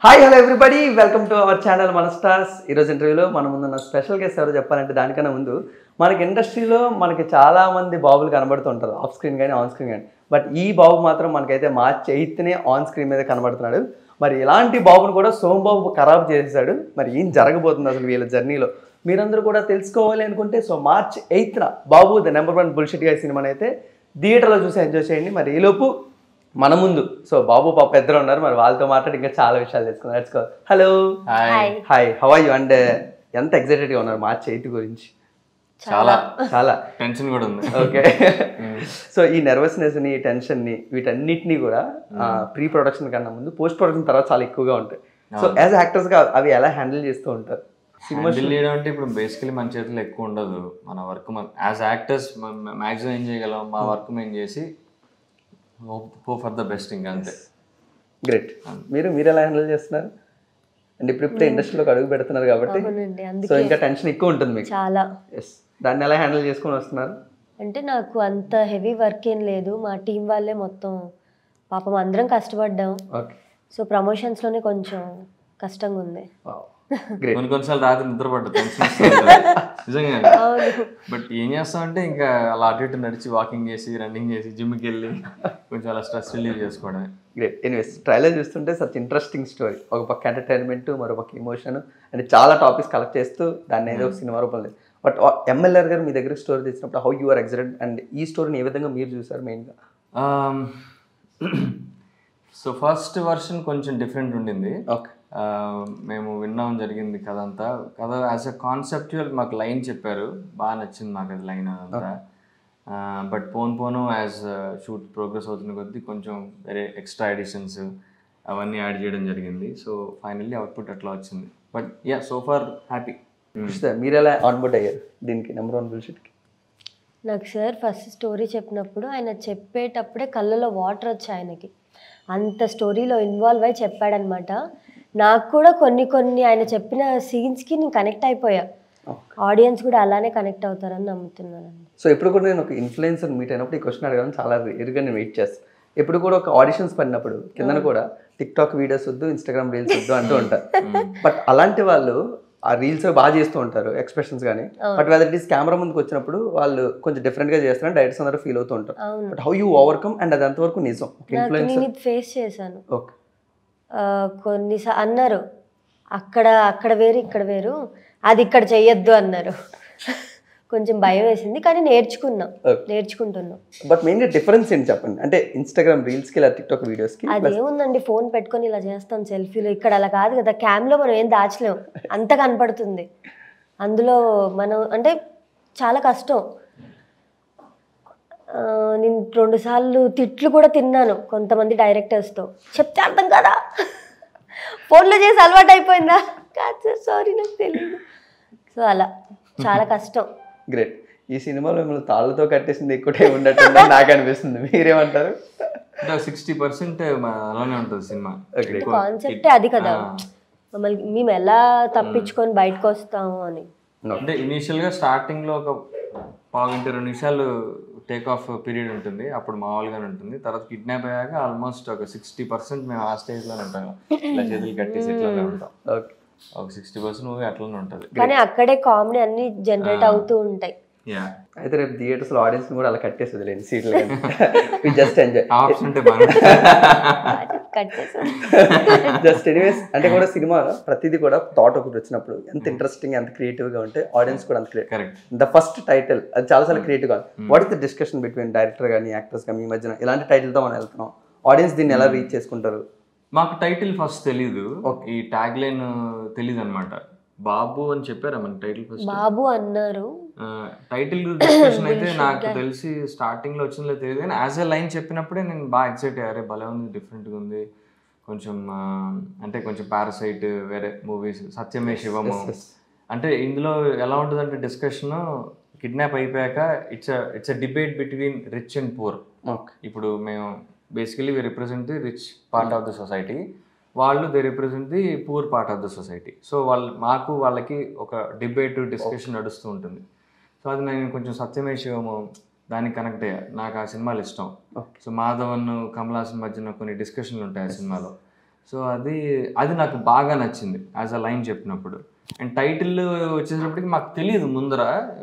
Hi hello everybody welcome to our channel మన stars ఈరోజు ఇంటర్వ్యూలో మన ముందున్న స్పెషల్ గెస్ట్ ఎవరో చెప్పాలంటే దానికన్నా ముందు మనకి ఇండస్ట్రీలో మనకి చాలా మంది బాబులు కనబడుతుంటారు ఆఫ్ స్క్రీన్ కానీ ఆన్ స్క్రీన్ కానీ బట్ ఈ బాబు మాత్రం మనకైతే మార్చ్ ఎయిత్నే ఆన్ స్క్రీన్ మీద కనబడుతున్నాడు మరి ఇలాంటి బాబును కూడా సోంబాబు ఖరాబ్ చేసేసాడు మరి ఏం జరగబోతుంది అసలు వీళ్ళ జర్నీలో మీరందరూ కూడా తెలుసుకోవాలి అనుకుంటే సో మార్చ్ ఎయిత్న Babu the number one bullshit గా సినిమాని అయితే థియేటర్లో చూసి ఎంజాయ్ చేయండి మరి ఈలోపు మన ముందు సో బాబు పాప ఇద్దరు ఉన్నారు మరి వాళ్ళతో మాట్లాడి ఇంకా చాలా విషయాలు తెలుసుకుందాం let's go hello hi hi how are you and ఎంత ఎక్సైటెడ్గా ఉన్నారు మార్చ్ ఎయిత్ గురించి చాలా చాలా టెన్షన్ కూడా ఉంది ఓకే సో ఈ నెర్వస్నెస్ని ఈ టెన్షన్ని వీటన్నిటిని కూడా ప్రీ ప్రొడక్షన్ కన్నా ముందు పోస్ట్ ప్రొడక్షన్ తర్వాత చాలా ఎక్కువగా ఉంటాయి సో యాజ్ యాక్టర్స్గా అవి ఎలా హ్యాండిల్ చేస్తూ ఉంటారు సినిమా హ్యాండిల్ చేయడం అంటే ఇప్పుడు బేసికలీ మన చేతిలో ఎక్కువ ఉండదు మన వర్క్ యాజ్ యాక్టర్స్ మ్యాక్సిమం ఏం చేయగలం మా వర్క్ మేము చేసి హోప్ ఫర్ ద బెస్ట్ ఇంకా అంతే గ్రేట్ మీరు మీరు ఎలా హ్యాండిల్ చేస్తున్నారు అంటే ఇప్పుడు ఇప్పుడే ఇండస్ట్రీలోకి అడుగు పెడుతున్నారు కాబట్టి అవునండి అందుకే సో ఇంకా టెన్షన్ ఎక్కువ ఉంటుంది మీకు చాలా ఎస్ దాన్ని ఎలా హ్యాండిల్ చేసుకొని వస్తున్నారు అంటే నాకు అంత హెవీ వర్క్ ఏం లేదు మా టీం వాళ్ళే మొత్తం పాపం అందరం కష్టపడ్డాం ఓకే సో ప్రమోషన్స్లోనే కొంచెం కష్టంగా ఉంది గ్రేట్ కొన్ని కొన్నిసార్లు రాత్రి నిద్రపడ్డ టెన్షన్ నిజంగా బట్ ఏం చేస్తామంటే ఇంకా అలా అటు ఇటు నడిచి వాకింగ్ చేసి రన్నింగ్ చేసి జిమ్కి వెళ్ళి కొంచెం అలా స్ట్రెస్ రిలీవ్ చేసుకోవడమే గ్రేట్ ఎనీవేస్ ట్రైలర్ చూస్తుంటే సచ్ ఇంట్రెస్టింగ్ స్టోరీ ఒక పక్క ఎంటర్టైన్మెంట్ మరో పక్క ఎమోషన్ అంటే చాలా టాపిక్స్ కలెక్ట్ చేస్తూ దాన్ని ఏదో ఒక సినిమా రూపంలో బట్ ఎంఎల్ఆర్ గారు మీ దగ్గర స్టోరీ తెచ్చినప్పుడు how you are excited and ఈ స్టోరీని ఏ విధంగా మీరు చూసారు మెయిన్గా సో ఫస్ట్ వర్షన్ కొంచెం డిఫరెంట్ ఉండింది ఓకే ఆ, మేము విన్నాం జరిగింది కథ అంతా కథ యాజ్ అ కాన్సెప్చువల్ మాకు లైన్ చెప్పారు బాగా నచ్చింది మాకు అది లైన్ అదంతా బట్ పోన్ పోను యాజ్ షూట్ ప్రోగ్రెస్ అవుతున్న కొద్దీ కొంచెం వేరే ఎక్స్ట్రా ఎడిషన్స్ అవన్నీ యాడ్ చేయడం జరిగింది సో ఫైనల్లీ అవుట్పుట్ అట్లా వచ్చింది but yeah so far happy మీరు ఎలా ఆన్బోర్డ్ అయ్యారు దీనికి నెంబర్ వన్ బుల్షిట్కి నాకు సార్ ఫస్ట్ స్టోరీ చెప్పినప్పుడు ఆయన చెప్పేటప్పుడే కళ్ళలో వాటర్ వచ్చాయి ఆయనకి అంత స్టోరీలో ఇన్వాల్వ్ అయి చెప్పాడనమాట నాకు కూడా కొన్ని కొన్ని ఆయన చెప్పిన సీన్స్కి నేను కనెక్ట్ అయిపోయా ఆడియన్స్ కూడా అలానే కనెక్ట్ అవుతారని నమ్ముతున్నానండి సో ఎప్పుడు కూడా నేను ఒక ఇన్ఫ్లుయెన్సర్ మీట్ అయినప్పుడు ఈ క్వశ్చన్ అడగాలని చాలా రేరుగా నేను వెయిట్ చేస్తాను ఎప్పుడు కూడా ఒక ఆడిషన్స్ పడినప్పుడు కిందన కూడా టిక్ టాక్ వీడియోస్ వద్దు ఇన్స్టాగ్రామ్ రీల్స్ వద్దు అంటూ ఉంటారు బట్ అలాంటి వాళ్ళు ఆ రీల్స్ బాగా చేస్తూ ఉంటారు ఎక్స్ప్రెషన్స్ కానీ but whether it is camera ముందుకు వచ్చినప్పుడు వాళ్ళు కొంచెం different గా చేస్తారని డైరెక్టర్స్ అందరూ ఫీల్ అవుతూ ఉంటారు అవును but how you overcome and అది అంతవరకు నిజం ఒక నాకు ఇన్ఫ్లుయెన్సర్ నేను ఇది ఫేస్ చేశాను ఓకే ఆ, కొన్ని సా- అన్నారు అక్కడ అక్కడ వేరు ఇక్కడ వేరు అది ఇక్కడ చెయ్యొద్దు అన్నారు కొంచెం భయం వేసింది కానీ నేర్చుకున్నాం Okay. నేర్చుకుంటున్నాం బట్ మెయిన్గా డిఫరెన్స్ ఏంటి చెప్పండి అంటే ఇన్స్టాగ్రామ్ రీల్స్కి ఇలా టిక్ టాక్ వీడియోస్కి అదేముందండి ఫోన్ పెట్టుకొని ఇలా చేస్తాం సెల్ఫీలు ఇక్కడ అలా కాదు కదా క్యామ్లో మనం ఏం దాచలేం అంత కనపడుతుంది అందులో మనం అంటే చాలా కష్టం ఆ, నేను రెండు సార్లు తిట్లు కూడా తిన్నాను కొంతమంది డైరెక్టర్స్తో చెప్తే అర్థం కదా ఫోన్లో చేసి అలవాటు అయిపోయిందా కాదు సార్ సారీ నాకు తెలియదు సో అలా చాలా కష్టం గ్రేట్ ఈ సినిమాలో మిమ్మల్ని తాళ్ళతో కట్టేసింది ఎక్కువ టైం ఉండట్టు నాకు అనిపిస్తుంది మీరేమంటారు అంటే సిక్స్టీ పర్సెంట్ అలానే ఉంటుంది సినిమా కాన్సెప్టే అది కదా మమ్మల్ని మేము ఎలా తప్పించుకొని బయటకు వస్తాము అని అంటే ఇనీషియల్గా స్టార్టింగ్లో ఒక పావుగంట రెండు నిమిషాలు టేక్ ఆఫ్ పీరియడ్ ఉంటుంది అప్పుడు మామూలుగానే ఉంటుంది తర్వాత కిడ్నాప్ అయ్యాక ఆల్మోస్ట్ ఒక సిక్స్టీ పర్సెంట్ మేము ఆ స్టేజ్లోనే ఉంటాం ఇలా చేతులు కట్టేసి ఇట్లానే ఉంటాం ఓకే ఒక సిక్స్టీ పర్సెంట్ మూవీ అట్లనే ఉంటుంది కానీ అక్కడే కామెడీ అన్ని జనరేట్ అవుతూ ఉంటాయి యా అయితే రేపు థియేటర్స్లో ఆడియన్స్ కూడా అలా కట్టేసి వదిలేండి సీట్లు జస్ట్ ఎంజాయ్ ఆప్షన్ ఉంటే బాగా కట్టేసాం జస్ట్ ఎనీవేస్ అంటే కూడా సినిమా ప్రతిదీ కూడా థాట్ ఒకటి వచ్చినప్పుడు ఎంత ఇంట్రెస్టింగ్ ఎంత creative గా ఉంటే ఆడియన్స్ కూడా అంత create correct the first title అది చాలాసార్లు క్రియేటివ్గా what is the discussion between director కానీ యాక్టర్స్ కానీ ఈ మధ్యన ఇలాంటి టైటిల్తో మనం వెళ్తున్నాం ఆడియన్స్ దీన్ని ఎలా రీచ్ చేసుకుంటారు మాకు టైటిల్ ఫస్ట్ తెలీదు ఈ ట్యాగ్ లైన్ తెలీదు అనమాట బాబు అని చెప్పారా మన టైటిల్ ఫస్ట్ బాబు అన్నారు టైటిల్ డిస్కషన్ అయితే నాకు తెలిసి స్టార్టింగ్ లో వచ్చిందో తెలియదు కానీ యాజ్ ఎ లైన్ చెప్పినప్పుడే నేను బాగా ఎక్సైట్ అయ్యారే భలే ఉంది different గా ఉంది కొంచెం ఆ, అంటే కొంచెం పారసైట్ వేరే మూవీస్ సత్యమే శివము అంటే ఇందులో ఎలా ఉంటుందంటే డిస్కషన్ కిడ్నాప్ అయిపోయాక it's it's a debate between rich and poor okay ఇప్పుడు మేము basically we represent the rich part of the society వాళ్ళు they represent the poor part of the society so వాళ్ళు మాకు వాళ్ళకి ఒక డిబేట్ డిస్కషన్ నడుస్తూ ఉంటుంది సో అది నేను కొంచెం సత్యమే శివము దానికి కనెక్ట్ అయ్యా నాకు ఆ సినిమాలు ఇష్టం సో మాధవన్ కమల్ హాసన్ మధ్యన కొన్ని డిస్కషన్లు ఉంటాయి ఆ సినిమాలో సో అది అది నాకు బాగా నచ్చింది యాజ్ అ లైన్ చెప్పినప్పుడు అండ్ టైటిల్ వచ్చేటప్పటికి మాకు తెలియదు ముందర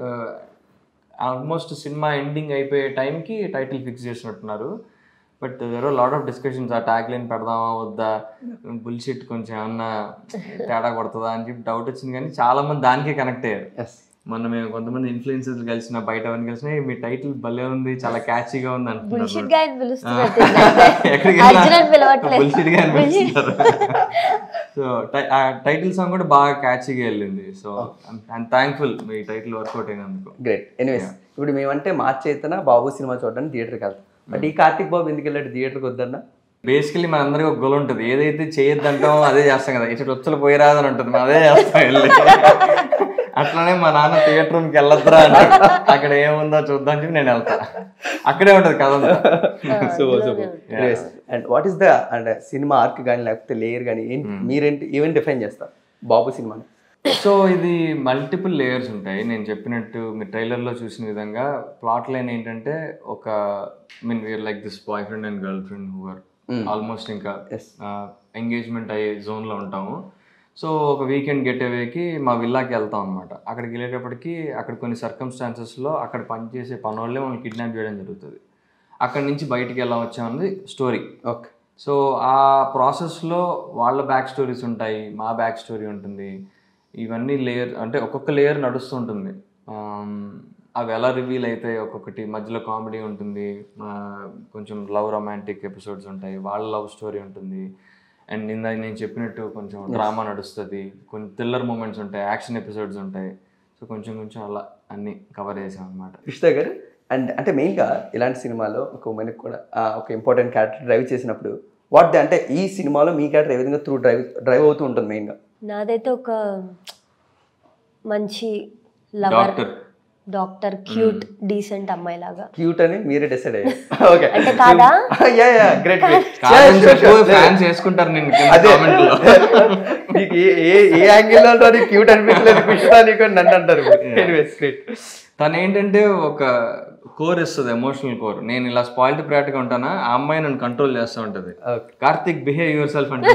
ఆల్మోస్ట్ సినిమా ఎండింగ్ అయిపోయే టైంకి టైటిల్ ఫిక్స్ చేసినట్టున్నారు but there lot of discussions ఆ ట్యాగ్ లైన్ పెడదామా వద్దా బుల్షిట్ కొంచెం ఏమన్నా తేడా కొడుతుందా అని చెప్పి డౌట్ వచ్చింది కానీ చాలా మంది దానికే కనెక్ట్ అయ్యారు ఎస్ మొన్న మేము కొంతమంది ఇన్ఫ్లుయెన్సర్స్ కలిసిన బయట అవన్నీ కలిసిన "ఏ, మీ టైటిల్ భలే ఉంది చాలా క్యాచీగా ఉంది బుల్షిట్ అంటున్నారు గా ఆయన పిలుస్తున్నారు ఎక్కడికి అర్జున్ అని పిలవట్లేదు బుల్షిట్ గా అనిపిస్తున్నారు సో ఆ టైటిల్ సాంగ్ కూడా బాగా క్యాచీగా వెళ్ళింది సో ఐఎమ్ థ్యాంక్ఫుల్ మీ టైటిల్ వర్కౌట్ అయినందుకు గ్రేట్ ఎనీవేస్ ఇప్పుడు మేమంటే మార్చి అయితేనా బాబు సినిమా చూడడానికి థియేటర్కి వెళ్తాం బట్ ఈ కార్తిక్ బాబు ఎందుకు వెళ్ళాడు థియేటర్కి వద్దన్నా బేసికలీ మనందరికీ ఒక గొల ఉంటుంది ఏదైతే చేయొద్దంటామో అదే చేస్తాం కదా ఇటు వచ్చలు పోయిరాదని ఉంటుంది మనం అదే చేస్తాం వెళ్ళి అట్లనే మా నాన్న థియేటర్ రూమ్కి వెళ్ళొద్దురా అంటే అక్కడ ఏముందో చూద్దాం అని చెప్పి నేను వెళ్తా అక్కడే ఉంటుంది కథ అంతా super super and what is the and cinema arc కానీ లేకపోతే లేయర్ కానీ ఏంటి మీరేంటి ఈవెన్ డిఫైన్ చేస్తారు బాబు సినిమాని సో ఇది మల్టిపుల్ లేయర్స్ ఉంటాయి నేను చెప్పినట్టు మీరు ట్రైలర్లో చూసిన విధంగా ప్లాట్ లైన్ ఏంటంటే ఒక mean we're like this boyfriend and girlfriend who are almost ఇంకా Yes. ఎంగేజ్మెంట్ అయ్యే జోన్లో ఉంటాము సో ఒక వీకెండ్ గెట్ అవేకి మా విల్లాకి వెళ్తాం అనమాట అక్కడికి వెళ్ళేటప్పటికి అక్కడ కొన్ని సర్కమ్స్టాన్సెస్లో అక్కడ పనిచేసే పనోళ్ళే మనల్ని కిడ్నాప్ చేయడం జరుగుతుంది అక్కడి నుంచి బయటికి ఎలా వచ్చామన్నది స్టోరీ ఓకే సో ఆ ప్రాసెస్లో వాళ్ళ బ్యాక్ స్టోరీస్ ఉంటాయి మా బ్యాక్ స్టోరీ ఉంటుంది ఇవన్నీ లేయర్ అంటే ఒక్కొక్క లేయర్ నడుస్తుంటుంది ఆమ్, అవి ఎలా రివీల్ అయితే ఒక్కొక్కటి మధ్యలో కామెడీ ఉంటుంది ఆ, కొంచెం లవ్ రొమాంటిక్ ఎపిసోడ్స్ ఉంటాయి వాళ్ళ లవ్ స్టోరీ ఉంటుంది అండ్ నిన్న నేను చెప్పినట్టు కొంచెం డ్రామా నడుస్తుంది కొన్ని థ్రిల్లర్ మూమెంట్స్ ఉంటాయి యాక్షన్ ఎపిసోడ్స్ ఉంటాయి సో కొంచెం కొంచెం అలా అన్నీ కవర్ చేసాం అనమాట కృష్ణ గారు అండ్ అంటే మెయిన్గా ఇలాంటి సినిమాలో ఒక ఉమెన్కి కూడా ఆ, ఒక ఇంపార్టెంట్ క్యారెక్టర్ డ్రైవ్ చేసినప్పుడు వాట్ అంటే ఈ సినిమాలో మీ క్యారెక్టర్ ఏ విధంగా త్రూ డ్రైవ్ డ్రైవ్ అవుతూ ఉంటుంది మెయిన్గా నాదైతే ఒక మంచి lover doctor doctor cute decent అమ్మాయి లాగా క్యూట్ అని మీరే డిసైడ్ అయ్యారు ఓకే అంటే కాదా? యా యా గ్రేట్ కాదని చెప్పు ఫ్యాన్స్ వేసుకుంటారు నేను అదే కామెంట్ లో నీకు ఏ ఏ ఏ యాంగిల్లో నీకు క్యూట్ అనిపించలేదు కృష్ణ నీకు అని నన్ను అంటారు ఎనీవేస్ గ్రేట్ తను ఏంటంటే ఒక కోర్ ఇస్తుంది ఎమోషనల్ కోర్ నేను ఇలా స్పాయిల్డ్ గా ఉంటానా ఆ అమ్మాయి నన్ను కంట్రోల్ చేస్తూ ఉంటది okay Karthik behave yourself అంటే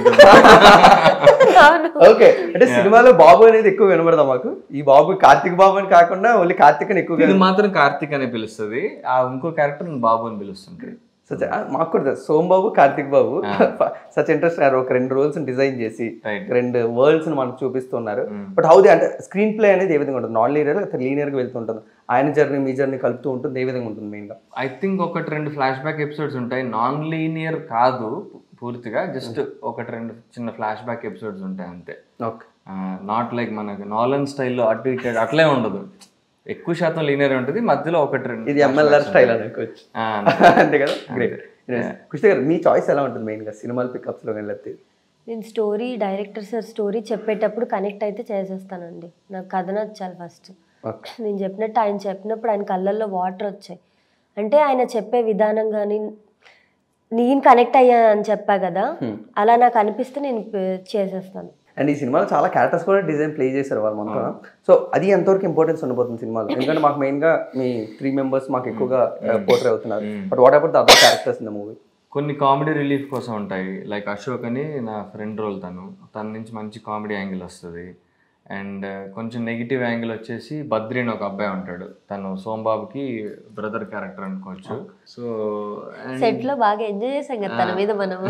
అవును ఓకే అంటే సినిమాలో బాబు అనేది ఎక్కువ వినబడదా మాకు ఈ బాబు కార్తిక్ బాబు అని కాకుండా ఓన్లీ కార్తిక్ అని ఎక్కువగా ఇది మాత్రం కార్తిక్ అని పిలుస్తుంది ఆ ఇంకో క్యారెక్టర్ బాబు అని పిలుస్తుంది సచ్ మాకు కూడా తెలుసు. సోమ్ బాబు కార్తిక్ బాబు సచ్ ఇంట్రెస్ట్ ఒక రెండు రోల్స్ డిజైన్ చేసి Right. రెండు వరల్డ్స్ మనకు చూపిస్తున్నారు బట్ హౌ ది అంటే స్క్రీన్ ప్లే అనేది ఏ విధంగా ఉంటుంది నాన్ లీనియర్ లేకపోతే లీనియర్ గా వెళ్తుంటుంది ఆయన జర్నీ మీ జర్నీ కలుపుతూ ఉంటుంది ఏ విధంగా ఉంటుంది మెయిన్ గా ఐ థింక్ ఒకటి రెండు ఫ్లాష్ బ్యాక్ ఎపిసోడ్స్ ఉంటాయి నాన్ లీనియర్ కాదు పూర్తిగా జస్ట్ ఒకటి రెండు చిన్న ఫ్లాష్ బ్యాక్ ఎపిసోడ్స్ ఉంటాయి అంతే ఓకే నాట్ లైక్ మనకి నాలన్ స్టైల్లో అటు ఇటు అట్లే ఉండదు ఎక్కువ శాతం లీనియర్ ఉంటుంది మధ్యలో ఒకటి రెండు ఇది ఎంఎల్ఆర్ స్టైల్ అనుకోవచ్చు ఆ, అంతే కదా గ్రేట్ కృష్ణ గారు మీ చాయిస్ ఎలా ఉంటుంది మెయిన్ గా సినిమాలు పికప్స్ లో కానీ లేకపోతే నేను స్టోరీ డైరెక్టర్ సార్ స్టోరీ చెప్పేటప్పుడు కనెక్ట్ అయితే చేసేస్తానండి నాకు కథ నచ్చాలి ఫస్ట్ ఓకే నేను చెప్పినట్టు ఆయన చెప్పినప్పుడు ఆయన కళ్ళల్లో వాటర్ వచ్చాయి అంటే ఆయన చెప్పే విధానం కానీ నేను కనెక్ట్ అయ్యా అని చెప్పా కదా అలా నాకు అనిపిస్తే నేను ప- చేసేస్తాను అండ్ ఈ సినిమాలో చాలా క్యారెక్టర్స్ కూడా డిజైన్ ప్లే చేశారు వాళ్ళు మొత్తం సో అది ఎంతవరకు ఇంపార్టెన్స్ ఉండబోతుంది సినిమాలో ఎందుకంటే మాకు మెయిన్ గా మీ త్రీ మెంబర్స్ మాకు ఎక్కువగా పోర్ట్రే అవుతున్నారు but what about the other characters in the movie కొన్ని కామెడీ రిలీఫ్ కోసం ఉంటాయి లైక్ అశోక్ అని నా ఫ్రెండ్ రోల్ తను తన నుంచి మంచి కామెడీ యాంగిల్ వస్తుంది అండ్ కొంచెం నెగిటివ్ యాంగిల్ వచ్చేసి బద్రి అని ఒక అబ్బాయి ఉంటాడు తను సోంబాబుకి బ్రదర్ క్యారెక్టర్ అనుకోవచ్చు సో సెట్ లో బాగా ఎంజాయ్ చేసాం కదా తన మీద మనము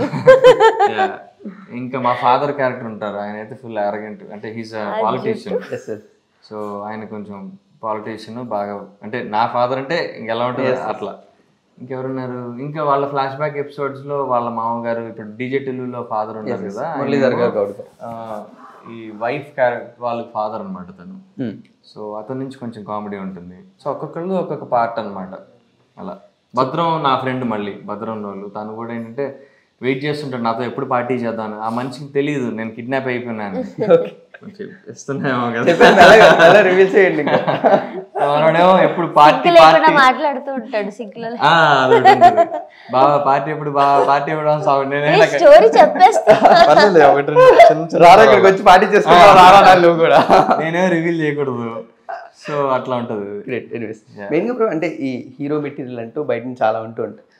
ఇంకా మా ఫాదర్ క్యారెక్టర్ ఉంటారు ఆయన అయితే ఫుల్ అరగెంట్ అంటే he's politician yes yes so ఆయన కొంచెం పాలిటీషియన్ బాగా అంటే నా ఫాదర్ అంటే ఇంకెలా ఉంటుంది అట్లా ఇంకెవరున్నారు ఇంకా వాళ్ళ ఫ్లాష్ బ్యాక్ ఎపిసోడ్స్ లో వాళ్ళ మామగారు ఇప్పుడు డీజే టిల్లులో ఫాదర్ ఉన్నారు కదా ఆయన మురళీధర్ గారు గౌడ్ గారు. ఆ, ఈ వైఫ్ క్యారెక్టర్ వాళ్ళకి ఫాదర్ అనమాట తను సో అతని నుంచి కొంచెం కామెడీ ఉంటుంది సో ఒక్కొక్కళ్ళు ఒక్కొక్క పార్ట్ అన్నమాట అలా భద్రం నా ఫ్రెండ్ మళ్ళీ భద్రం వాళ్ళు తను కూడా ఏంటంటే వెయిట్ చేస్తుంటాడు నాతో ఎప్పుడు పార్టీ చేద్దాను ఆ మనిషికి తెలియదు నేను కిడ్నాప్ అయిపోయినాను కొంచెం ఇస్తున్నాయేమో కదా అలా రివీల్ చేయండి ఇంకా మనోడేమో ఎప్పుడు పార్టీ సిగ్గు లేకుండా పార్టీ మాట్లాడుతూ ఉంటాడు సిగ్గులలో ఆ, అది ఒకటి ఉంటుంది. బావా పార్టీ ఎప్పుడు బావా పార్టీ ఎప్పుడు అని సాగు నేనే నాకు- స్టోరీ చెప్పేస్తా పర్లేదు, ఒకటి రెండు చిన్న చిన్న రారా ఇక్కడికి వచ్చి పార్టీ చేసుకుంటా రారా నా నువ్వు కూడా నేనే రివీల్ చేయకూడదు సో అట్లా ఉంటది గ్రేట్ ఎనీవేస్ మెయిన్గా బ్రో అంటే ఈ హీరో మెటీరియల్ అంటూ బయట నుంచి చాలా ఉంటూ ఉంటాయి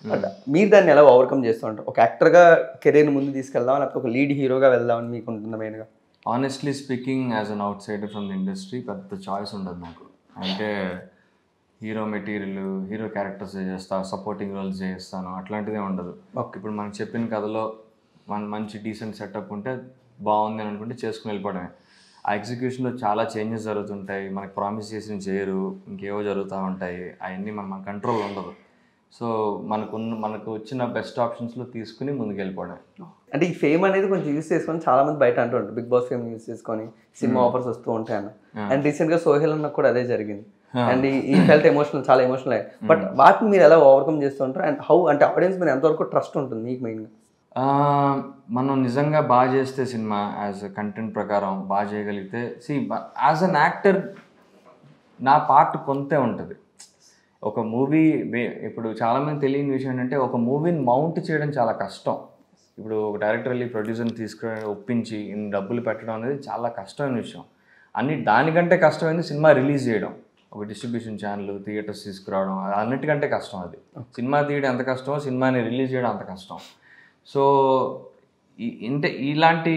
అంటే మీరు దాన్ని ఎలా ఓవర్కమ్ చేస్తూ ఉంటారు ఒక యాక్టర్గా కెరీర్ ముందు తీసుకెళ్దాం లేకపోతే ఒక లీడ్ హీరోగా వెళ్దామని మీకు ఉంటుంది మెయిన్గా honestly speaking as an outsider from the industry పెద్ద చాయిస్ ఉండదు నాకు అంటే హీరో మెటీరియల్ హీరో క్యారెక్టర్స్ చేస్తా సపోర్టింగ్ రోల్స్ చేస్తాను అట్లాంటిదే ఉండదు ఇప్పుడు మనకు చెప్పిన కథలో మన మంచి డీసెంట్ సెటప్ ఉంటే బాగుంది అని అనుకుంటే చేసుకుని వెళ్ళిపోవడమే ఆ ఎగ్జిక్యూషన్లో చాలా చేంజెస్ జరుగుతుంటాయి మనకు ప్రామిస్ చేసిన చేయరు ఇంకేవో జరుగుతూ ఉంటాయి అవన్నీ మన మన కంట్రోల్ ఉండదు సో మనకున్న మనకు వచ్చిన బెస్ట్ ఆప్షన్స్లో తీసుకుని ముందుకు వెళ్ళిపోవడమే అంటే ఈ ఫేమ్ అనేది కొంచెం యూస్ చేసుకొని చాలా మంది బయట అంటూ ఉంటారు బిగ్ బాస్ ఫేమ్ యూస్ చేసుకొని సినిమా ఆఫర్స్ వస్తూ ఉంటాయి అన్న అండ్ రీసెంట్ గా సోహెల్ అన్న కూడా అదే జరిగింది అండ్ ఈ ఫెల్ట్ ఎమోషనల్ చాలా ఎమోషనల్ అయ్యాయి బట్ వాటిని మీరు ఎలా ఓవర్కమ్ చేస్తుంటారు అండ్ హౌ అంటే ఆడియన్స్ మీద ఎంతవరకు ట్రస్ట్ ఉంటుంది మీకు మెయిన్గా ఆ, మనం నిజంగా బాగా చేస్తే సినిమా యాజ్ కంటెంట్ ప్రకారం బాగా చేయగలిగితే సి యాజ్ అన్ యాక్టర్ నా పార్ట్ కొంతే ఉంటుంది ఒక మూవీ ఇప్పుడు చాలామంది తెలియని విషయం ఏంటంటే ఒక మూవీని మౌంట్ చేయడం చాలా కష్టం ఇప్పుడు ఒక డైరెక్టర్ వెళ్ళి ప్రొడ్యూసర్ని తీసుకుని ఒప్పించి ఇన్ని డబ్బులు పెట్టడం అనేది చాలా కష్టమైన విషయం అన్ని దానికంటే కష్టమైంది సినిమా రిలీజ్ చేయడం ఒక డిస్ట్రిబ్యూషన్ ఛానల్ థియేటర్స్ తీసుకురావడం అది అన్నిటికంటే కష్టం అది సినిమా తీయడం ఎంత కష్టమో సినిమాని రిలీజ్ చేయడం అంత కష్టం సో ఈ- ఇంటే ఇలాంటి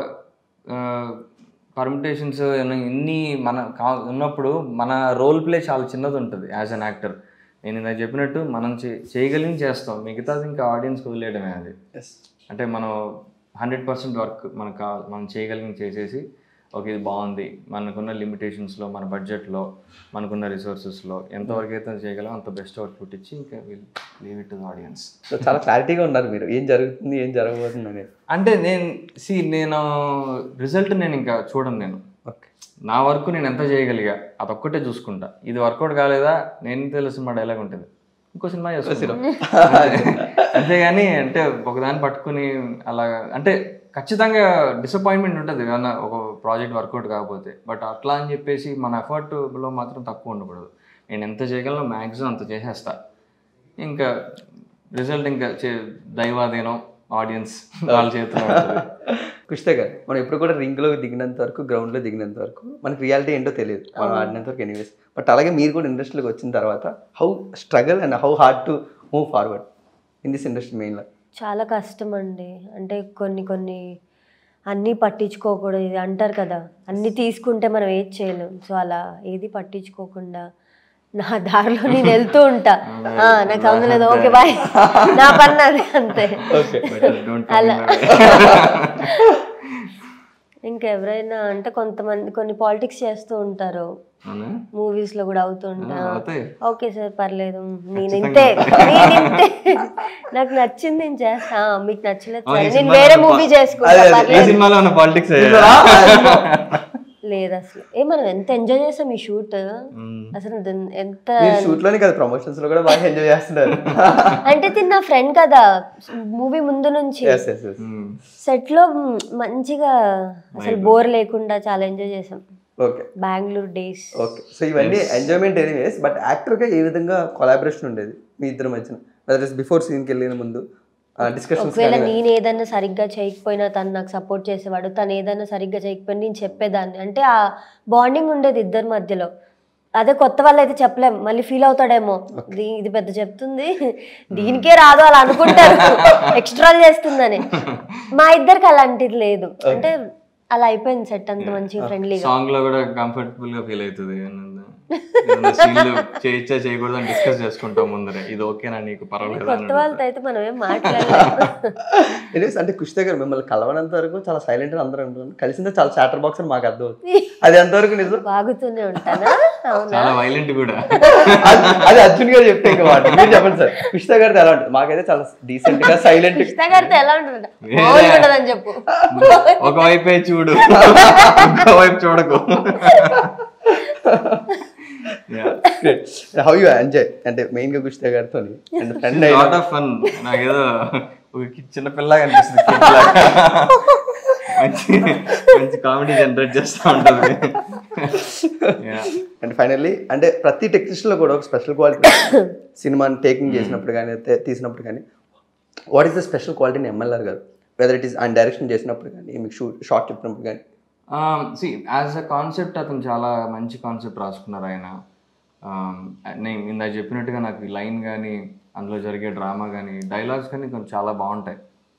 పర్మిటేషన్స్ ఇన్ని మన కా- ఉన్నప్పుడు మన రోల్ ప్లే చాలా చిన్నది ఉంటుంది యాజ్ అన్ యాక్టర్ నేను ఇందాక చెప్పినట్టు మనం చే- చేయగలిగి చేస్తాం మిగతాది ఇంకా ఆడియన్స్కి వదిలేయడమే అది అంటే మనం హండ్రెడ్ పర్సెంట్ వర్క్ మనకు కావాలి మనం చేయగలిగి చేసేసి ఓకే ఇది బాగుంది మనకున్న లిమిటేషన్స్లో మన బడ్జెట్లో మనకున్న రిసోర్సెస్లో ఎంతవరకు అయితే చేయగలం అంత బెస్ట్ అవుట్పుట్ ఇచ్చి ఇంకా will leave it to audience so చాలా క్లారిటీగా ఉన్నారు మీరు ఏం జరుగుతుంది ఏం జరగబోతుంది అనేది అంటే నేను సి నేను రిజల్ట్ నేను ఇంకా చూడను నేను ఓకే నా వరకు నేను ఎంత చేయగలిగా అదొక్కటే చూసుకుంటా ఇది వర్కౌట్ కాలేదా నేను తెలుసు మా డైలాగ్ ఉంటుంది ఇంకో సినిమా చేసుకుంటాం అంతేగాని అంటే ఒకదాన్ని పట్టుకుని అలా అంటే ఖచ్చితంగా డిసప్పాయింట్మెంట్ ఉంటుంది ఏమన్నా ఒక ప్రాజెక్ట్ వర్కౌట్ కాకపోతే బట్ అట్లా అని చెప్పేసి మన ఎఫర్ట్లో మాత్రం తక్కువ ఉండకూడదు నేను ఎంత చేయగలను మ్యాక్సిమం అంత చేసేస్తా ఇంకా రిజల్ట్ ఇంకా చే- దైవాధీనం ఆడియన్స్ వాళ్ళ చేతిలో ఉంటుంది కుష్తే గారు మనం ఎప్పుడు కూడా రింగ్లో దిగినంత వరకు గ్రౌండ్లో దిగినంత వరకు మనకి రియాలిటీ ఏంటో తెలియదు మనం ఆడినంత వరకు ఎనీవేస్ బట్ అలాగే మీరు కూడా ఇండస్ట్రీలోకి వచ్చిన తర్వాత how struggle and how hard to move forward in this industry మెయిన్లో చాలా కష్టం అండి అంటే కొన్ని కొన్ని అన్నీ పట్టించుకోకూడదు ఇది అంటారు కదా అన్నీ తీసుకుంటే మనం ఏది చేయలేం సో అలా ఏది పట్టించుకోకుండా నా దారిలో నేను వెళ్తూ ఉంటా ఆ, నాకు అవసరం లేదు ఓకే బాయ్ నా పని నాది అంతే ఓకే Don't అలా. come ఇంకెవరైనా అంటే కొంతమంది కొన్ని పాలిటిక్స్ చేస్తూ ఉంటారు అవునా? మూవీస్ లో కూడా అవుతుంటా ఆ, అవుతాయి. ఓకే సార్ పర్లేదు నేను ఇంతే నేను ఇంతే నాకు నచ్చింది నేను చేస్తా ఆ, మీకు నచ్చలేదు ఆ, ఈ సరే నేను సినిమాలో వేరే ఒక మూవీ పా- చేసుకుంటా అదే, అదే. ఈ పర్లేదు సినిమాలో ఉన్న పాలిటిక్స్ లేదు అసలు ఏ మనం ఎంత ఎంజాయ్ చేసాం ఈ షూట్ అసలు దన్- ఎంత మీరు షూట్లోనే కదా ప్రమోషన్స్ లో కూడా బాగా ఎంజాయ్ చేస్తున్నారు అంటే తిన్న నా ఫ్రెండ్ కదా మూవీ ముందు నుంచి ఎస్ ఎస్ ఎస్ సెట్ లో మ్, మంచిగా అసలు బోర్ లేకుండా చాలా ఎంజాయ్ చేసాం okay Bengaluru days okay so ఇవన్నీ ఎంజాయ్మెంట్ ఎనీవేస్ బట్ యాక్టర్గా ఏ విధంగా కొలాబరేషన్ ఉండేది మీ ఇద్దరి మధ్యన వెదర్ ఇస్ బిఫోర్ సీన్కి వెళ్ళిన ముందు డిస్కషన్స్ ఒకవేళ నేను ఏదైనా సరిగ్గా చేయకపోయినా తను నాకు సపోర్ట్ చేసేవాడు తను ఏదైనా సరిగ్గా చేయకపోయినా నేను చెప్పేదాన్ని అంటే ఆ బాండింగ్ ఉండేది ఇద్దరి మధ్యలో అదే కొత్త వాళ్ళు అయితే చెప్పలేం మళ్ళీ ఫీల్ అవుతాడేమో దీ- ఇది పెద్ద చెప్తుంది దీనికే రాదు అలా అనుకుంటారు ఎక్స్ట్రా చేస్తుందని మా ఇద్దరికి అలాంటిది లేదు అంటే అలా అయిపోయింది సెట్ అంత మంచిగా ఫ్రెండ్లీగా సాంగ్ లో కూడా కంఫర్టబుల్ గా ఫీల్ అవుతుంది ఏమన్నా సీన్లు చేయొచ్చా చేయకూడదు అని డిస్కస్ చేసుకుంటాం ముందరే ఇది ఓకేనా నీకు పర్వాలేదు కొత్త వాళ్ళతో అయితే మనం ఏం మాట్లాడలేదు ఎనీవేస్ అంటే కుష్ దగ్గర మిమ్మల్ని కలవనంత వరకు చాలా సైలెంట్ అందరూ ఉంటారు కలిసిందే చాలా చాటర్ బాక్స్ అని మాకు అర్థం అవుతుంది అది ఎంతవరకు నిజం బాగుతూనే ఉంటానా అవునా చాలా వైలెంట్ కూడా అది- అది అర్జున్ గారు చెప్తే ఇంకా మాట మీరు చెప్పండి సార్ కుష్తా గారితో ఎలా ఉంటుంది మాకైతే చాలా డీసెంట్ గా సైలెంట్ కృష్ణ గారితో ఎలా ఉంటుంది వేరే. మామూలుగా ఉండదని చెప్పు ఒకవైపే చూడు వైపు చూడకు హౌ యూ ఎంజాయ్ అంటే మెయిన్ గా కుష్తా గారితో and friend lot of fun నాకేదో ఒక కి- చిన్న పిల్లగా అనిపిస్తుంది kid లాగా. మంచి మంచి కామెడీ జనరేట్ చేస్తూ ఉంటుంది Yeah. అండ్ ఫైనల్లీ అంటే ప్రతి టెక్నీషియన్ లో కూడా ఒక స్పెషల్ క్వాలిటీ సినిమాని టేకింగ్ చేసినప్పుడు కానీ అయితే తీసినప్పుడు కానీ వాట్ ఈస్ ద స్పెషల్ క్వాలిటీని ఎమ్మెల్ఆర్ గారు వెదర్ ఇట్ ఈస్ ఆయన డైరెక్షన్ చేసినప్పుడు కానీ మీకు షూట్ షార్ట్ చెప్పినప్పుడు కానీ సి యాజ్ అ కాన్సెప్ట్ అతను చాలా మంచి కాన్సెప్ట్ రాసుకున్నారు ఆయన Um, నేను ఇందాక చెప్పినట్టుగా నాకు ఈ లైన్ కానీ అందులో జరిగే డ్రామా కానీ డైలాగ్స్ కానీ కొంచెం చాలా బాగుంటాయి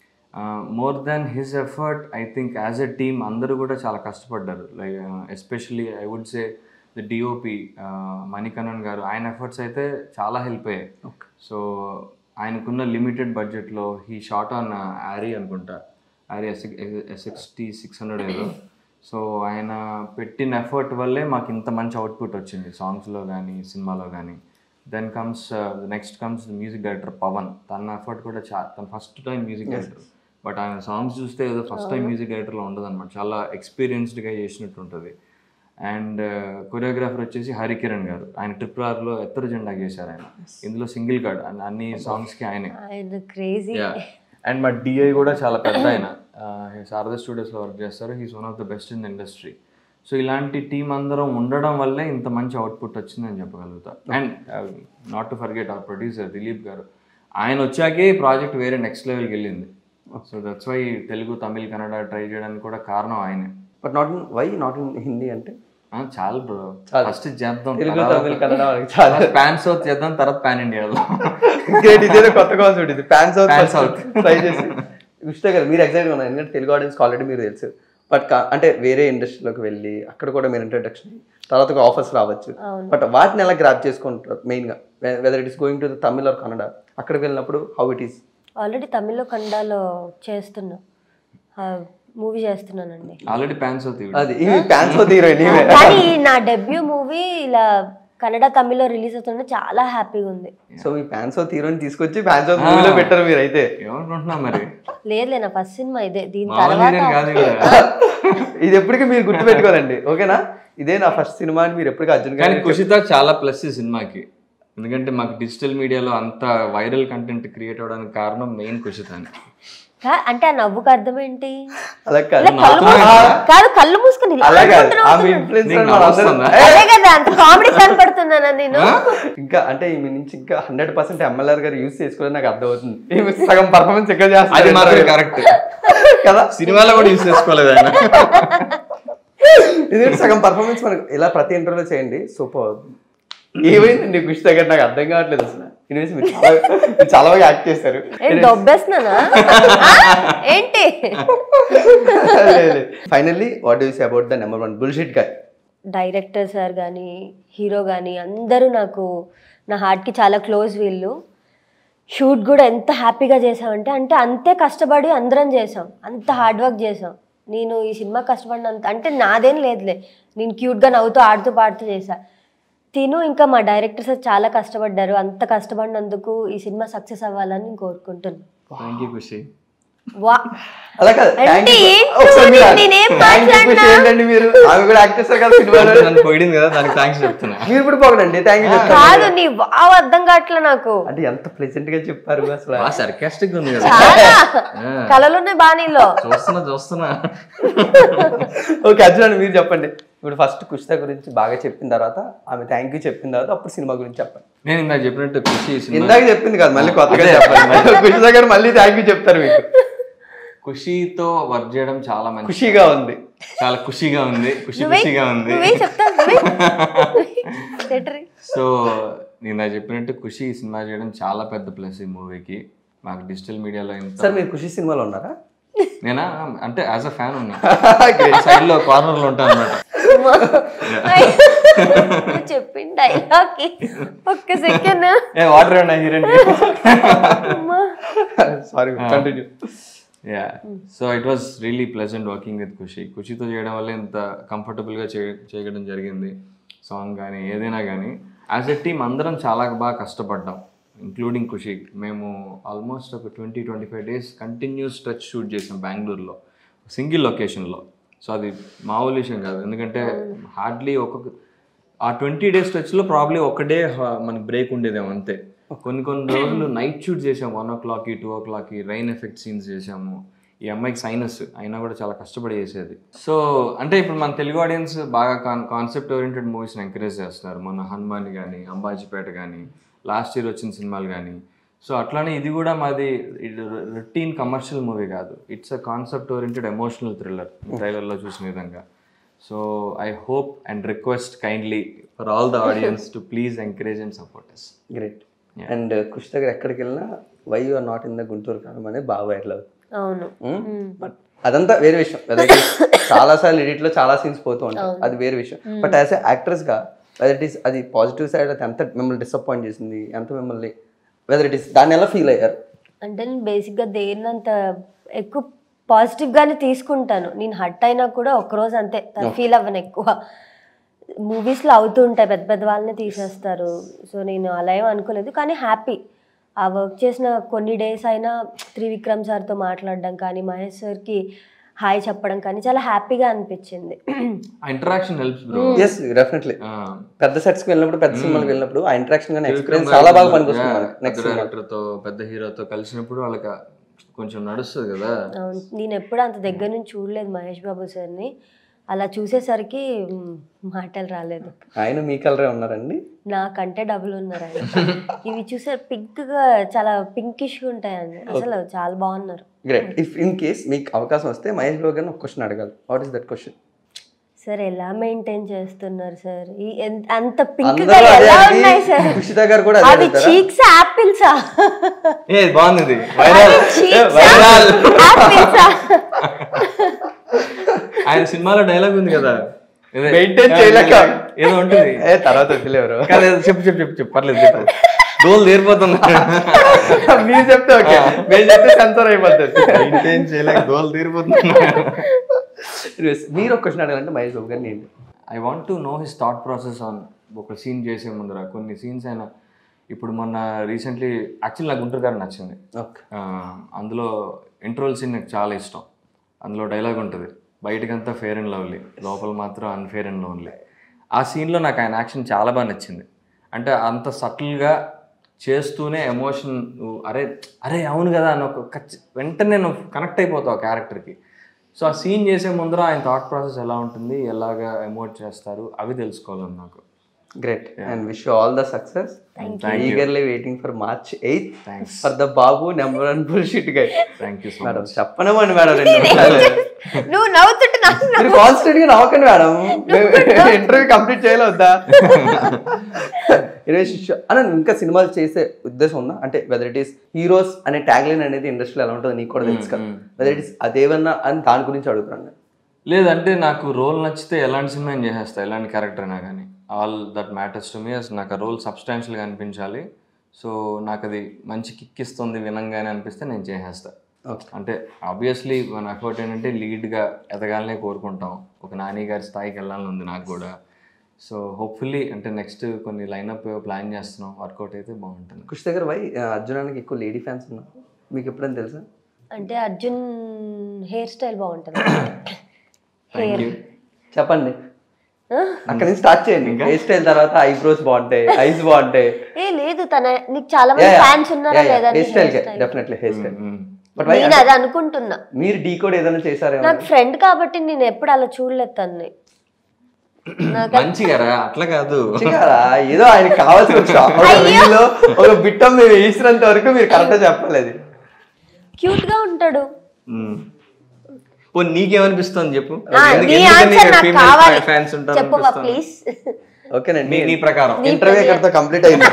more than his effort I think as a team అందరూ కూడా చాలా కష్టపడ్డారు like especially I would say the DOP Manikaranan గారు ఆయన ఎఫర్ట్స్ అయితే చాలా హెల్ప్ అయ్యాయి సో ఆయనకున్న లిమిటెడ్ బడ్జెట్లో హీ షార్ట్ ఆన్ యారీ అనుకుంటా యారీ ఎస్ఎక్స్టీ సిక్స్ హండ్రెడ్ ఏదో సో ఆయన పెట్టిన ఎఫర్ట్ వల్లే మాకు ఇంత మంచి అవుట్పుట్ వచ్చింది సాంగ్స్లో కానీ సినిమాలో కానీ then comes next comes music director Pavan తన ఎఫర్ట్ కూడా చా తన first time music director but ఆయన సాంగ్స్ చూస్తే ఏదో ఫస్ట్ టైం మ్యూజిక్ డైరెక్టర్లో ఉండదు అనమాట చాలా ఎక్స్పీరియన్స్డ్గా చేసినట్టు ఉంటుంది అండ్ కొరియోగ్రాఫర్ వచ్చేసి హరికిరణ్ గారు ఆయన ట్రిపుల్ ఆర్లో ఎత్తర జెండా చేశారు ఆయన ఇందులో సింగిల్ కార్డ్ అన్ని సాంగ్స్కి ఆయనే ఆయన క్రేజీ అండ్ మా డిఐ కూడా చాలా పెద్ద ఆయన శారదా స్టూడియోస్లో వర్క్ చేస్తారు he's one of the best in the industry so ఇలాంటి టీం అందరం ఉండడం వల్లే ఇంత మంచి అవుట్పుట్ వచ్చిందని చెప్పగలుగుతా and not to forget our producer Dileep గారు ఆయన వచ్చాకే ఈ ప్రాజెక్ట్ వేరే నెక్స్ట్ లెవెల్కి వెళ్ళింది so that's why Telugu Tamil Kannada try చేయడానికి కూడా కారణం ఆయనే but not in why not in Hindi అంటే ఆ, చాలు బ్రో చాలు. ఫస్ట్ చేద్దాం తెలుగు తమిళ కన్నడ వాళ్ళకి చాలా పాన్ సౌత్ చేద్దాం తర్వాత పాన్ ఇండియాలో గ్రేట్ ఇదేదో కొత్త కాన్సెప్ట్ ఇది fans Fans out out. Try చేసి ఇష్ట గారు మీరు ఎగ్జైట్ ఉన్నారు ఎందుకంటే తెలుగు ఆడియన్స్ ఆల్రెడీ మీరు తెలుసు బట్ అంటే వేరే ఇండస్ట్రీలోకి వెళ్ళి అక్కడ కూడా మీరు ఇంట్రడక్షన్ తర్వాత ఆఫర్స్ రావచ్చు బట్ వాటిని ఎలా గ్రాప్ చేసుకుంటారు మెయిన్గా whether it is going to Tamil or Kannada అక్కడికి వెళ్ళినప్పుడు హౌ ఇట్ ఈస్ ఆల్రెడీ తమిళ్లో కన్నడలో చేస్తున్నా మూవీ చేస్తున్నానండి ఆల్రెడీ పాన్ సౌత్ అది ఈ ఫ్యాన్స్ అవుట్ హీరోయిన్ ఈమె కానీ నా డెబ్యూ మూవీ ఇలా కన్నడ తమిళ్లో రిలీజ్ అవుతుంటే చాలా హ్యాపీగా ఉంది సో మీ ఫ్యాన్స్ అవుట్ హీరోయిన్ తీసుకొచ్చి ఫ్యాన్స్ అవుట్ మూవీలో పెట్టారు మీరు అయితే ఏమనుకుంటున్నాం మరి లేదులే నా ఫస్ట్ సినిమా ఇదే దీని మామూలు తర్వాత హీరోయిన్ కాదు కదా. ఇది ఎప్పటికీ మీరు గుర్తుపెట్టుకోవాలండి ఓకేనా ఇదే నా ఫస్ట్ సినిమా అని మీరు ఎప్పటికీ అర్జున్ కానీ గారు కుషిత చాలా ప్లస్ ఈ సినిమాకి ఎందుకంటే మాకు డిజిటల్ మీడియాలో అంత వైరల్ కంటెంట్ క్రియేట్ అవడానికి కారణం మెయిన్ కుషిత అని కా- అంటే ఆ నవ్వుకు అర్థం ఏంటి అలా కాదు ఇలా కళ్ళు మూసుకొని- కాదు కళ్ళు మూసుకొని ఇలా అలా కాదు అనుకుంటూ ఆమె నవ్వుతున్నాను. ఇన్ఫ్లుయెన్సర్ నీకు నవ్వొస్తుందా? అదే కదా అంత కామెడీ కనపడుతున్నానా నేను ఇంకా అంటే ఈమె నుంచి ఇంకా హండ్రెడ్ పర్సెంట్ ఎంఎల్ఆర్ గారు యూస్ చేసుకోవడం నాకు అర్థమవుతుంది ఈమె సగం పర్ఫార్మెన్స్ ఎక్కడ అది మాత్రం చేస్తారు కరెక్ట్ కదా సినిమాలో కూడా యూస్ చేసుకోలేదు ఆయన ఎందుకంటే సగం పర్ఫార్మెన్స్ మనకు ఇలా ప్రతి ఇంటర్వ్యూలో చేయండి సూపర్ ఏమైందండి కృషి దగ్గర నాకు అర్థం కావట్లేదు అసలు ఇన్వేసి మీరు చాలా మీరు చాలా బాగా యాక్ట్ చేశారు ఏం దొబ్బేస్తున్నానా ఆ? ఏంటి finally what you say about the number one bullshit guy director sir కానీ హీరో కానీ అందరూ నాకు నా హార్ట్కి చాలా క్లోజ్ వీళ్ళు షూట్ కూడా ఎంత హ్యాపీగా చేసామంటే అంటే అంతే కష్టపడి అందరం చేసాం అంత హార్డ్ వర్క్ చేసాం నేను ఈ సినిమా కష్టపడినంత అంటే నాదేం లేదులే నేను క్యూట్గా నవ్వుతూ ఆడుతూ పాడుతూ చేసా తిను ఇంకా మా డైరెక్టర్ సార్ చాలా కష్టపడ్డారు అంత కష్టపడినందుకు ఈ సినిమా సక్సెస్ అవ్వాలని నేను కోరుకుంటున్నాను థ్యాంక్ యూ ఖుషి వా అలా కాదు అంటే Thank you. ఏంటి ఒకసారి మీరు చూడండి, నేనేం thank you మాట్లాడినా? ఖుషి ఏంటండి మీరు ఆమె కూడా యాక్ట్ చేస్తారు కదా సినిమాలో నన్ను పొగిడింది కదా దానికి థ్యాంక్స్ చెప్తున్నా మీరు ఇప్పుడు పోగడండి థ్యాంక్ యూ చెప్తాను కాదు నీ వావ్ అర్థం కావట్లే నాకు అంటే ఎంత ప్లెజెంట్ గా చెప్పారు అసలు బాగా సర్కాస్టిక్ ఉంది కదా చాలా ఆ. కళలున్నాయి బాణీలో చూస్తున్నా చూస్తున్నా ఓకే అర్జున్ అని మీరు చెప్పండి ఇప్పుడు ఫస్ట్ కుషిత గురించి బాగా చెప్పిన తర్వాత ఆమె థ్యాంక్ యూ చెప్పిన తర్వాత అప్పుడు సినిమా గురించి చెప్పండి నేను ఇందాక చెప్పినట్టు ఖుషి సినిమా ఇందాక చెప్పింది కాదు మళ్ళీ కొత్తగా అదే. చెప్పండి కుషిత గారు మళ్ళీ థ్యాంక్ యూ చెప్తారు మీకు ఖుషితో వర్క్ చేయడం చాలా మంచి ఖుషిగా ఉంది చాలా ఖుషిగా ఉంది ఖుషి నువ్వే ఖుషిగా ఉంది నువ్వే చెప్తా నువ్వే సో నేను నాకు చెప్పినట్టు ఖుషి ఈ సినిమా చేయడం చాలా పెద్ద ప్లస్ ఈ మూవీకి మాకు డిజిటల్ మీడియాలో ఇంత సార్ మీరు ఖుషి సినిమాలో ఉన్నారా నేనా అంటే యాజ్ అ ఫ్యాన్ ఉన్నా సైడ్ లో కార్నర్ లో ఉంటాను అనమాట నువ్వు చెప్పిన డైలాగ్ ఒక్క సెకండ్ ఏ వాటర్ ఉన్నా heroine sorry continue yeah so it was really pleasant working with Khushi ఖుషితో చేయడం వల్ల ఇంత కంఫర్టబుల్గా చే చేయడం జరిగింది సాంగ్ కానీ ఏదైనా కానీ యాజ్ ఎ టీమ్ అందరం చాలా బాగా కష్టపడ్డాం ఇంక్లూడింగ్ ఖుషి మేము ఆల్మోస్ట్ ఒక twenty twenty five days continuous stretch shoot చేసాం బెంగళూరులో సింగిల్ లొకేషన్లో సో అది మామూలు విషయం కాదు ఎందుకంటే హార్డ్లీ ఒక్కొక్క ఆ ట్వంటీ డేస్ స్ట్రెచ్లో ప్రాబ్లీ ఒకటే మనకి బ్రేక్ ఉండేదేమో అంతే కొన్ని కొన్ని రోజులు నైట్ షూట్ చేసాము వన్ ఓ క్లాక్కి టూ ఓ క్లాక్కి రైన్ ఎఫెక్ట్ సీన్స్ చేసాము ఈ అమ్మాయికి సైనస్ అయినా కూడా చాలా కష్టపడి చేసేది సో అంటే ఇప్పుడు మన తెలుగు ఆడియన్స్ బాగా కాన్ కాన్సెప్ట్ ఓరియంటెడ్ మూవీస్ని ఎంకరేజ్ చేస్తున్నారు మన హనుమాన్ కానీ అంబాజీపేట కానీ లాస్ట్ ఇయర్ వచ్చిన సినిమాలు కానీ సో అట్లానే ఇది కూడా మాది రొటీన్ కమర్షియల్ మూవీ కాదు it's a concept oriented emotional thriller ట్రైలర్లో చూసిన విధంగా so I hope and request kindly for all the audience to please encourage and support us great and Kush దగ్గర ఎక్కడికి వెళ్ళినా why are not in the Guntur కాలం అనేది బాగా వైరల్ అవుతుంది అవును బట్ అదంతా వేరే విషయం Whether it is చాలా సార్లు ఎడిట్ లో చాలా సీన్స్ పోతూ ఉంటాయి అది వేరే విషయం బట్ యాజ్ యాక్ట్రెస్ గా వెదర్ ఇట్ ఈస్ అది పాజిటివ్ సైడ్ అది ఎంత మిమ్మల్ని డిసప్పాయింట్ చేసింది ఎంత మిమ్మల్ని వెదర్ ఇట్ ఈస్ దాన్ని ఎలా ఫీల్ అయ్యారు అంటే నేను బేసిక్గా దేన్ని అంత ఎక్కువ పాజిటివ్గానే తీసుకుంటాను నేను హట్ అయినా కూడా ఒక్కరోజు అంతే ఫీల్ అవ్వను ఎక్కువ మూవీస్లో అవుతూ ఉంటాయి పెద్ద పెద్ద వాళ్ళనే తీసేస్తారు సో నేను అలా ఏం అనుకోలేదు కానీ హ్యాపీ ఆ వర్క్ చేసిన కొన్ని డేస్ అయినా త్రివిక్రమ్ సార్తో మాట్లాడడం కానీ మహేష్ సార్కి హాయ్ చెప్పడం కానీ చాలా హ్యాపీగా అనిపించింది ఆ interaction helps bro yes definitely పెద్ద సెట్స్ కి వెళ్ళినప్పుడు పెద్ద సినిమాలకు వెళ్ళినప్పుడు ఆ ఇంటరాక్షన్ కానీ ఎక్స్పీరియన్స్ చాలా బాగా పనికొస్తుంది మనకి నెక్స్ట్ డైరెక్టర్ తో పెద్ద హీరోతో కలిసినప్పుడు వాళ్ళకి కొంచెం నడుస్తుంది కదా అవును. నేను ఎప్పుడు అంత దగ్గర నుంచి చూడలేదు మహేష్ బాబు సార్ని అలా చూసేసరికి మ్, మాటలు రాలేదు ఆయన మీ కలరే ఉన్నారండి నాకంటే డబుల్ ఉన్నారు ఆయన ఇవి చూసే పింక్ గా చాలా పింకిష్ గా ఉంటాయండి అసలు చాలా బాగున్నారు గ్రేట్ ఇఫ్ ఇన్ కేస్ మీకు అవకాశం వస్తే మహేష్ బాబు గారిని ఒక క్వశ్చన్ అడగాలి what is that question sir ఎలా మెయింటైన్ చేస్తున్నారు సార్ ఈ ఎన్- అంత పింక్ గా అందరూ అదే ఎలా అడిగి, ఉన్నాయి సార్ కుషిత గారు కూడా అదే అవి అడుగుతారా? చీక్స్ యాపిల్సా ఏ బాగుంది వైరల్ యాపిల్సా ఆయన సినిమాలో డైలాగ్ ఉంది కదా ఇదే. Maintain చేయలేక. ఏదో ఉంటుంది ఏ తర్వాత వదిలేరు కాదు ఏదో చెప్పు చెప్పు చెప్పు చెప్పు పర్లేదు చెప్పు డోల్ తీరిపోతుంది మీరు చెప్తే ఓకే మేము చెప్తే సెన్సర్ అయిపోతుంది మెయింటైన్ చేయలేక డోల్ తీరిపోతుంది Anyways, మీరు ఒక క్వశ్చన్ అడగాలంటే మహేష్ బాబు గారిని ఏంటి I want to know his thought process on ఒక సీన్ చేసే ముందర కొన్ని సీన్స్ అయినా ఇప్పుడు మొన్న రీసెంట్లీ యాక్చువల్లీ నాకు గుంటూరు గారు నచ్చింది ఓకే ఆ, అందులో ఇంట్రోల్ సీన్ నాకు చాలా ఇష్టం అందులో డైలాగ్ ఉంటుంది బయటకంతా ఫేర్ అండ్ లవ్లీ లోపల మాత్రం అన్ఫేర్ అండ్ లోన్లీ ఆ సీన్లో నాకు ఆయన యాక్షన్ చాలా బాగా నచ్చింది అంటే అంత సటిల్గా చేస్తూనే ఎమోషన్ అరే అరే అవును కదా అని ఒక ఖచ్చి వెంటనే నువ్వు కనెక్ట్ అయిపోతావు ఆ క్యారెక్టర్కి సో ఆ సీన్ చేసే ముందర ఆయన థాట్ ప్రాసెస్ ఎలా ఉంటుంది ఎలాగా ఎమోట్ చేస్తారు అవి తెలుసుకోవాలని నాకు great and wish all the success eagerly waiting for March eighth thanks for the Babu number one bullshit guy thank you so madam చెప్పనమండి మేడం రెండు నిమిషాలు నువ్వు నవ్వుతుంటే నాకు మీరు కాన్స్టెంట్ గా నవ్వకండి మేడం ఇంటర్వ్యూ కంప్లీట్ చేయలేవద్దా అన్న ఇంకా సినిమాలు చేసే ఉద్దేశం ఉందా అంటే వెదర్ ఇట్ ఈస్ హీరోస్ అనే ట్యాగ్ లైన్ అనేది ఇండస్ట్రీలో ఎలా ఉంటుందో నీకు కూడా తెలుసు కదా వెదర్ ఇట్ ఈస్ అదేవన్నా అని దాని గురించి అడుగుతున్నాను నేను. లేదంటే నాకు రోల్ నచ్చితే ఎలాంటి సినిమా నేను చేసేస్తా ఎలాంటి క్యారెక్టర్ అయినా కానీ all that matters to me నాకు ఆ రోల్ సబ్స్టాన్షియల్గా అనిపించాలి సో నాకు అది మంచి కిక్ ఇస్తుంది వినంగానే అనిపిస్తే నేను చేసేస్తా Okay. అంటే ఆబ్వియస్లీ మన ఎఫర్ట్ ఏంటంటే లీడ్గా ఎదగాలనే కోరుకుంటాం ఒక నాని గారి స్థాయికి వెళ్ళాలని ఉంది నాకు కూడా సో హోప్ఫుల్లీ అంటే నెక్స్ట్ కొన్ని లైనప్ ప్లాన్ చేస్తున్నాం వర్కౌట్ అయితే బాగుంటుంది కుష్ దగ్గర వై అర్జునానికి ఎక్కువ లేడీ ఫ్యాన్స్ ఉన్నారు మీకు ఎప్పుడైనా తెలుసా అంటే అర్జున్ హెయిర్ స్టైల్ బాగుంటుంది థ్యాంక్ యూ చెప్పండి అక్కడ నుంచి స్టార్ట్ చేయండి హెయిర్ స్టైల్ తర్వాత ఐబ్రోస్ బాగుంటాయి ఐస్ బాగుంటాయి ఏ లేదు తన నీకు చాలా మంది ఫ్యాన్స్ ఉన్నారా లేదా hairstyle definitely hairstyle but why నేను అది అనుకుంటున్నా మీరు డీ కోడ్ ఏదైనా చేశారేమో నాకు ఫ్రెండ్ కాబట్టి నేను ఎప్పుడు అలా చూడలేదు తన్ని మంచిగా రా అట్లా కాదు కదా ఏదో ఆయనకి కావాల్సిన ఒక షా- ఒక రీల్లో ఒక బిట్టం మీరు వేసినంత వరకు మీరు కరెక్ట్ చెప్పలేదు క్యూట్ గా ఉంటాడు మ్మ్. ఓ నీకేమనిపిస్తుంది చెప్పు ఆ, ఎందుకు- నీ ఎందుకని ఆన్సర్ నాకు female కావాలి fans ఉంటారు చెప్పవా అనిపిస్తుంది? ప్లీజ్ ఓకేనండి నీ నీ ప్రకారం ఇంటర్వ్యూ ఎక్కడితో కంప్లీట్ అయింది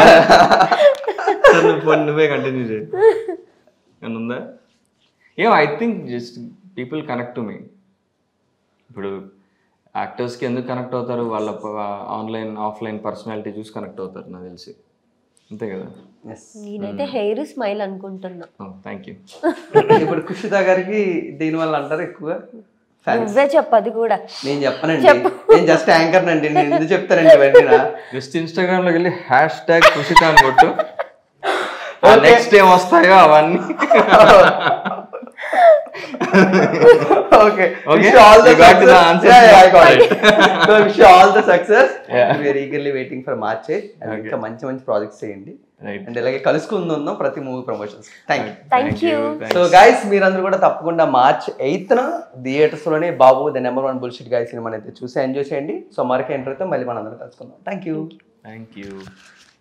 సరే, నువ్వు పోనీ, నువ్వే కంటిన్యూ చేయి ఏమన్నా ఉందా ఏమో I think just people connect to me ఇప్పుడు యాక్టర్స్కి ఎందుకు కనెక్ట్ అవుతారు వాళ్ళ ఆన్లైన్ ఆఫ్లైన్ పర్సనాలిటీ చూసి కనెక్ట్ అవుతారు నాకు తెలిసి అంతే కదా నేనైతే హెయిర్ స్మైల్ అనుకుంటున్నా థ్యాంక్ యూ ఇప్పుడు కుషితా గారికి దీని వల్ల అంటారు ఎక్కువ ఫ్యాన్స్ నువ్వే చెప్పు అది కూడా నేను చెప్పనండి నేను జస్ట్ యాంకర్ నండి నేను ఎందుకు చెప్తానండి ఇవన్నీ నా? జస్ట్ ఇన్స్టాగ్రామ్ లోకి వెళ్ళి హ్యాష్ ట్యాగ్ కుషిత అని కొట్టు నెక్స్ట్ ఏం వస్తాయో అవన్నీ okay Okay? wish you all the You got the success. answer. yeah, yeah, I got it. so wish you all the success Yeah. we are eagerly waiting for March 8 and ఇంకా మంచి మంచి projects చేయండి right and ఇలాగే కలుసుకుందాం ప్రతి movie promotions thank you thank you so guys మీరందరూ కూడా తప్పకుండా మార్చ్ ఎయిత్ న థియేటర్స్ లోనే Babu the number one bullshit guy సినిమా అయితే చూసి ఎంజాయ్ చేయండి సో మరొక ఎంటర్ అయితే మళ్ళీ మనందరం కలుసుకుందాం థ్యాంక్ యూ థ్యాంక్ యూ